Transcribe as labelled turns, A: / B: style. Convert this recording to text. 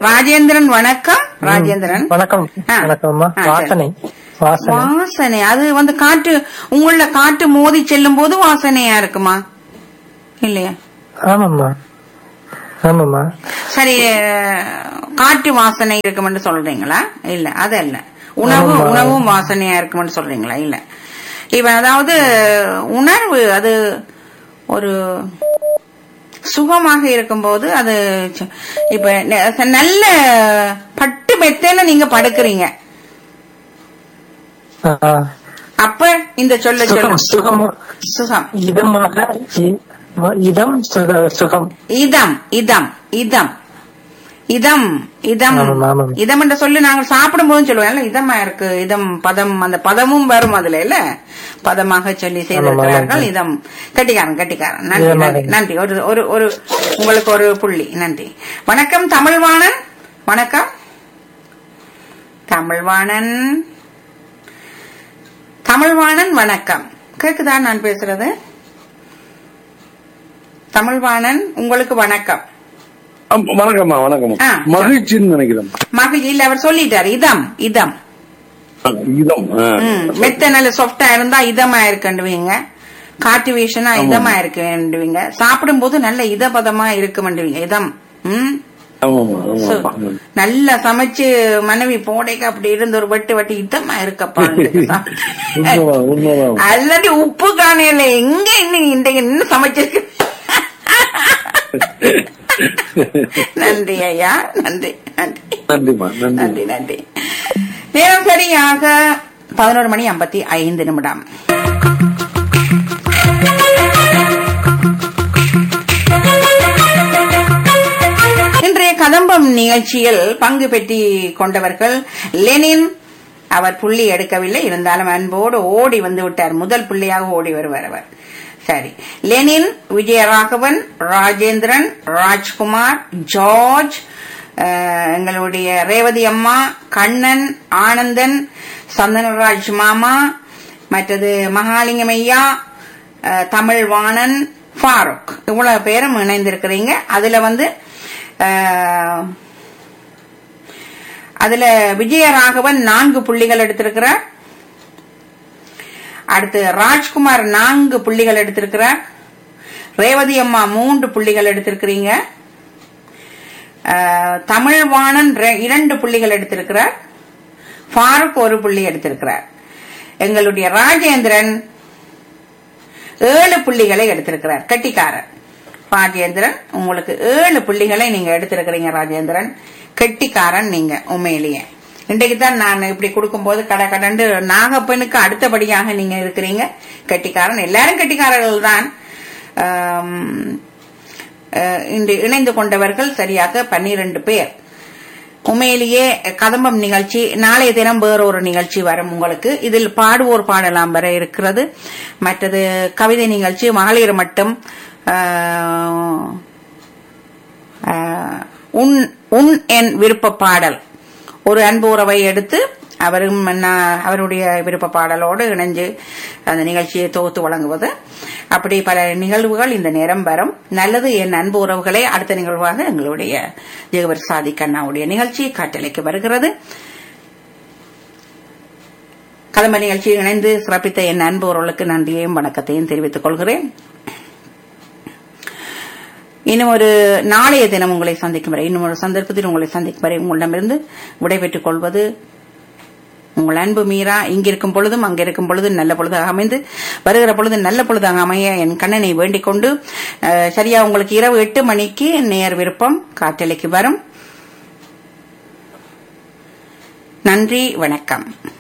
A: ராஜேந்திரன் வணக்கம் ராஜேந்திரன்
B: வணக்கம்
A: ஆ.
B: வணக்கம்மா
A: ஆ, சரி.
B: வாசனை வாசனை
A: வாசனை அது வந்து காற்று உங்கள காற்று மோதி செல்லும் போது வாசனையா இருக்குமா இல்லையா
B: ஆமாம்மா ஆமாம்மா
A: சரி அஹ், காற்று வாசனை இருக்கும்னு சொல்றீங்களா இல்ல அது இல்ல உணவு
B: ஆமா.
A: உணவும் வாசனையா இருக்கும்னு சொல்றீங்களா இல்ல இப்ப அதாவது உணர்வு அது ஒரு சுகமாக இருக்கும்போது அது ச- இப்ப ந- நல்ல பட்டு மெத்தையில நீங்க படுக்கிறீங்க
B: ஆ.
A: அப்ப இந்த சொல்ல
B: சுகம்
A: சொல்ல
B: சுகம்
A: சுகம்
B: இதமாக இ- இதம் சுக- சுகம்
A: இதம் இதம் இதம் இதம் இதம்
B: ஆமாம், ஆமாம்.
A: இதம் என்ற சொல்லி நாங்க சாப்பிடும் போதும் சொல்லுவோம் இதமா இருக்கு இதம் பதம் அந்த பதமும் வரும் அதுல இல்ல பதமாக சொல்லி செய்திருக்கிறார்கள்
B: ஆமாம்.
A: இதம் கட்டிக்காரன் கட்டிக்காரன் நன்றி
B: இதமாக.
A: நன்றி நன்றி ஒரு ஒரு ஒரு உங்களுக்கு ஒரு புள்ளி நன்றி வணக்கம் தமிழ்வாணன் வணக்கம் தமிழ்வாணன் தமிழ்வாணன் வணக்கம் கேக்குதா நான் பேசுறது தமிழ்வாணன் உங்களுக்கு வணக்கம்
C: ஆம், வணக்கம்மா வணக்கம்
A: ஆ.
C: மகிழ்ச்சின்னு நினைக்கிறேன்
A: மகிழ்ச்சி இல்ல அவர் சொல்லிட்டாரு இதம் இதம்
C: இதம் ஆ.
A: ம், மெத்த நல்ல சாஃப்டா இருந்தா இதமா இருக்குண்டுவீங்க காற்று வீசினா இதமா இருக்குண்டுவீங்க சாப்பிடும் போது நல்ல இதபதமா இருக்குமண்டுவீங்க இதம் ம்
C: ஆமாம்மா,
A: சோ,
C: ஆமாம்மா.
A: நல்லா சமைச்சு மனைவி போடைக்கு அப்படி இருந்து ஒரு வெட்டு வெட்டி இதமா இருக்கப்பா
C: உண்மைதான், உண்மைதான்.
A: அல்லது உப்பு காணையில எங்க இன்னும் இன்றைக்கு இன்னும் சமைச்சிருக்கு நன்றி ஐயா நன்றி நன்றி
C: நன்றிம்மா நன்றி
A: நன்றி நன்றி நேரம் சரியாக பதினோரு மணி ஐம்பத்தி ஐந்து நிமிடம் இன்றைய கதம்பம் நிகழ்ச்சியில் பங்கு பெற்றி கொண்டவர்கள் லெனின் அவர் புள்ளி எடுக்கவில்லை இருந்தாலும் அன்போடு ஓடி வந்து விட்டார் முதல் புள்ளியாக ஓடி வருவார் அவர் சரி லெனின் விஜயராகவன் ராஜேந்திரன் ராஜ்குமார் ஜார்ஜ் அஹ், எங்களுடைய ரேவதி அம்மா கண்ணன் ஆனந்தன் சந்தனராஜ் மாமா மற்றது மகாலிங்கம் ஐயா அஹ், தமிழ்வாணன் ஃபாரூக் இவ்வளவு பேரும் இணைந்திருக்கிறீங்க அதுல வந்து அஹ், அதுல விஜயராகவன் நான்கு புள்ளிகள் எடுத்திருக்கிறார் அடுத்து ராஜ்குமார் நான்கு புள்ளிகள் எடுத்திருக்கிறார் ரேவதி அம்மா மூன்று புள்ளிகள் எடுத்திருக்கிறீங்க அஹ், தமிழ்வாணன் ரெ- இரண்டு புள்ளிகள் எடுத்திருக்கிறார் ஃபாரூக் ஒரு புள்ளி எடுத்திருக்கிறார் எங்களுடைய ராஜேந்திரன் ஏழு புள்ளிகளை எடுத்திருக்கிறார் கட்டிக்காரர் ராஜேந்திரன் உங்களுக்கு ஏழு புள்ளிகளை நீங்க எடுத்திருக்கிறீங்க ராஜேந்திரன் கெட்டிக்காரன் நீங்க உண்மையிலேயே இன்றைக்கு தான் நான் இப்படி கொடுக்கும்போது கடை கடண்டு நாகப்பனுக்கு அடுத்தபடியாக நீங்க இருக்கிறீங்க கெட்டிக்காரன் எல்லாரும் கெட்டிக்காரர்கள் தான் ஆம், அஹ், இன்று இணைந்து கொண்டவர்கள் சரியாக பன்னிரண்டு பேர் உண்மையிலேயே கதம்பம் நிகழ்ச்சி நாளைய தினம் வேறொரு நிகழ்ச்சி வரும் உங்களுக்கு இதில் பாடுவோர் பாடலாம் வர இருக்கிறது மற்றது கவிதை நிகழ்ச்சி மகளிர் மட்டும் ஆஹ், ஆஹ், உன் உன் என் விருப்ப பாடல் ஒரு அன்பு உறவை எடுத்து அவரும் நான் அவருடைய விருப்ப பாடலோடு இணைஞ்சு அந்த நிகழ்ச்சியை தொகுத்து வழங்குவது அப்படி பல நிகழ்வுகள் இந்த நேரம் வரும் நல்லது என் அன்பு உறவுகளே அடுத்த நிகழ்வாக எங்களுடைய ஜெகவர் சாதி கண்ணாவுடைய நிகழ்ச்சி காட்டலைக்கு வருகிறது கதம்ப நிகழ்ச்சியில் இணைந்து சிறப்பித்த என் அன்பு உறவுகளுக்கு நன்றியையும் வணக்கத்தையும் தெரிவித்துக் கொள்கிறேன் இன்னும் ஒரு நாளைய தினம் உங்களை சந்திக்கும் வரை இன்னும் ஒரு சந்தர்ப்பத்தில் உங்களை சந்திக்கும் வரை உங்களிடமிருந்து விடைபெற்றுக் கொள்வது உங்கள் அன்பு மீறா இங்கிருக்கும் பொழுதும் அங்கிருக்கும் பொழுதும் நல்ல பொழுதாக அமைந்து வருகிற பொழுது நல்ல பொழுதாக அமைய என் கண்ணனை வேண்டிக் கொண்டு அஹ், சரியா உங்களுக்கு இரவு எட்டு மணிக்கு நேர் விருப்பம் காற்றலைக்கு வரும் நன்றி வணக்கம்